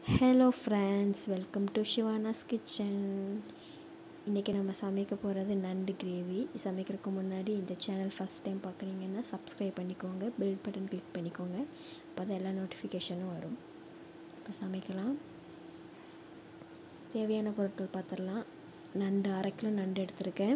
hello friends welcome to Shivana's kitchen இன்றைக்கி நம்ம சமைக்க போகிறது நண்டு கிரேவி சமைக்கிறதுக்கு முன்னாடி இந்த சேனல் ஃபஸ்ட் டைம் பார்க்குறீங்கன்னா சப்ஸ்கிரைப் பண்ணிக்கோங்க பெல் பட்டன் கிளிக் பண்ணிக்கோங்க அப்போ தான் எல்லா நோட்டிஃபிகேஷனும் வரும் இப்போ சமைக்கலாம் தேவையான பொருட்கள் பார்த்துடலாம் நண்டு அரை கிலோ நண்டு எடுத்திருக்கேன்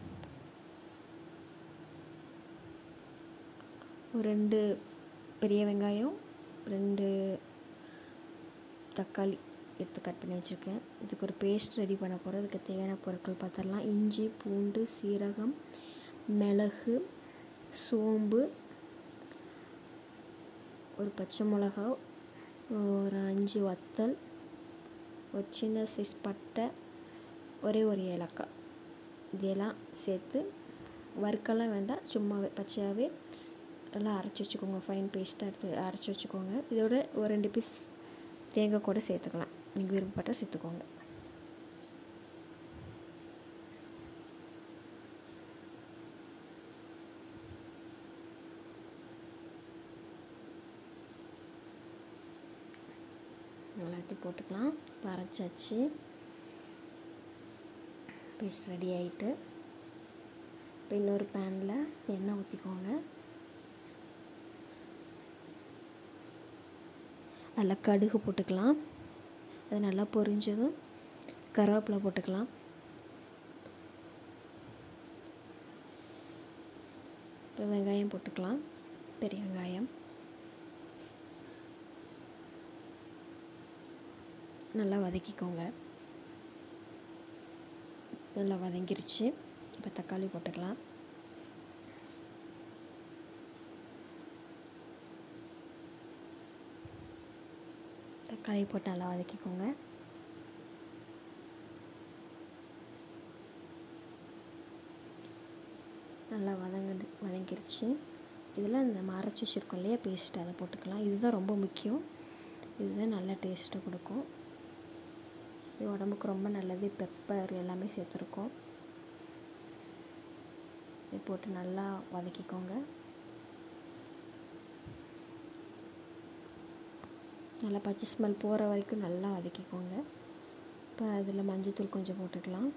ஒரு ரெண்டு பெரிய வெங்காயம் ரெண்டு தக்காளி எடுத்து கட் பண்ணி வச்சுருக்கேன் இதுக்கு ஒரு பேஸ்ட் ரெடி பண்ண போகிறோம் இதுக்கு தேவையான பொருட்கள் பார்த்துடலாம் இஞ்சி பூண்டு சீரகம் மிளகு சோம்பு ஒரு பச்சை மிளகா ஒரு அஞ்சு வத்தல் ஒரு சின்ன சைஸ் பட்டை ஒரே ஒரு ஏலக்காய் இதெல்லாம் சேர்த்து வறுக்கெல்லாம் வேண்டாம் சும்மாவே பச்சையாகவே நல்லா அரைச்சி வச்சுக்கோங்க ஃபைன் பேஸ்ட்டாக எடுத்து அரைச்சி வச்சுக்கோங்க இதோட ஒரு ரெண்டு பீஸ் தேங்காய் கூட சேர்த்துக்கலாம் நீங்கள் விருப்பப்பட்டால் சேர்த்துக்கோங்க எல்லாத்தையும் போட்டுக்கலாம் இப்போ அரைச்சாச்சு பேஸ்ட் ரெடி ஆகிட்டு இப்போ இன்னொரு பேனில் எண்ணெய் ஊற்றிக்கோங்க நல்லா கடுகு போட்டுக்கலாம் அது நல்லா பொரிஞ்சதும் கருவேப்பிலை போட்டுக்கலாம் இப்போ வெங்காயம் போட்டுக்கலாம் பெரிய வெங்காயம் நல்லா வதக்கிக்கோங்க நல்லா வதங்கிருச்சு இப்போ தக்காளி போட்டுக்கலாம் தக்காளி போட்டு நல்லா வதக்கிக்கோங்க நல்லா வதங்க வதங்கிருச்சு இதில் இந்த அரைச்சி வச்சுருக்கோம் இல்லையா பேஸ்ட் அதை போட்டுக்கலாம் இதுதான் ரொம்ப முக்கியம் இதுதான் நல்ல டேஸ்ட்டை கொடுக்கும் இது உடம்புக்கு ரொம்ப நல்லது பெப்பர் எல்லாமே சேர்த்துருக்கோம் இது போட்டு நல்லா வதக்கிக்கோங்க நல்லா பச்சை ஸ்மெல் போகிற வரைக்கும் நல்லா வதக்கிக்கோங்க இப்போ அதில் மஞ்சத்தூள் கொஞ்சம் போட்டுக்கலாம்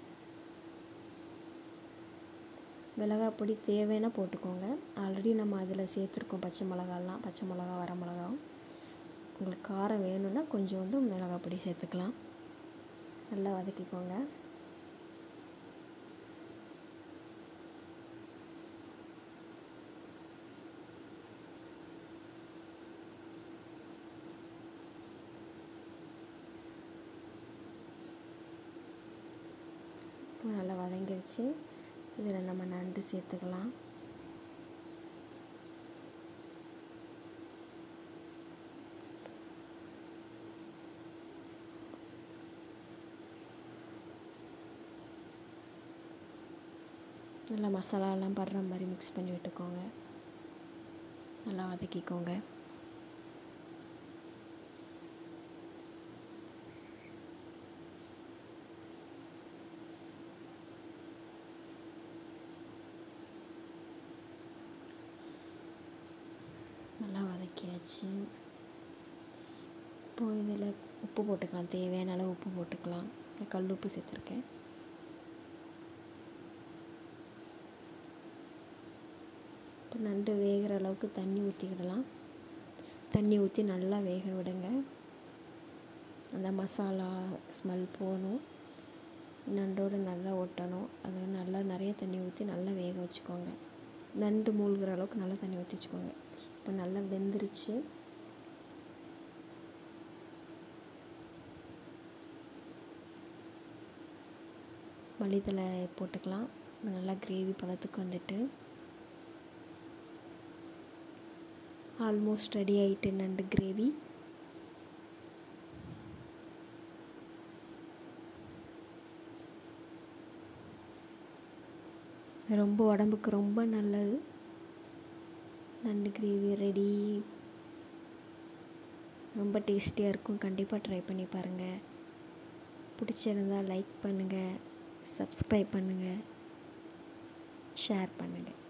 மிளகாய் பொடி தேவைன்னா போட்டுக்கோங்க ஆல்ரெடி நம்ம அதில் சேர்த்துருக்கோம் பச்சை மிளகாலாம் பச்சை மிளகா வர மிளகாவும் உங்களுக்கு காரம் வேணும்னா கொஞ்சோண்டு மிளகாய் பொடி சேர்த்துக்கலாம் நல்லா வதக்கிக்கோங்க இப்போ நல்லா வதங்கிருச்சு இதில் நம்ம நண்டு சேர்த்துக்கலாம் நல்லா மசாலாலாம் படுற மாதிரி மிக்ஸ் பண்ணி விட்டுக்கோங்க நல்லா வதக்கிக்கோங்க நல்லா வதக்கியாச்சு இப்போது இதில் உப்பு போட்டுக்கலாம் தேவையான அளவு உப்பு போட்டுக்கலாம் கல் உப்பு சேர்த்துருக்கேன் இப்போ நண்டு வேகிற அளவுக்கு தண்ணி ஊற்றிக்கிடலாம் தண்ணி ஊற்றி நல்லா வேக விடுங்க அந்த மசாலா ஸ்மெல் போகணும் நண்டோடு நல்லா ஒட்டணும் அது நல்லா நிறைய தண்ணி ஊற்றி நல்லா வேக வச்சுக்கோங்க நண்டு மூழ்கிற அளவுக்கு நல்லா தண்ணி ஊற்றி வச்சுக்கோங்க இப்போ நல்லா வெந்துருச்சு மல்லித்தலை போட்டுக்கலாம் நல்லா கிரேவி பதத்துக்கு வந்துட்டு ஆல்மோஸ்ட் ரெடி ஆகிட்டு நண்டு கிரேவி ரொம்ப உடம்புக்கு ரொம்ப நல்லது நண்டு கிரேவி ரெடி ரொம்ப டேஸ்டியாக இருக்கும் கண்டிப்பாக ட்ரை பண்ணி பாருங்கள் பிடிச்சிருந்தால் லைக் பண்ணுங்கள் சப்ஸ்கிரைப் பண்ணுங்கள் ஷேர் பண்ணுங்கள்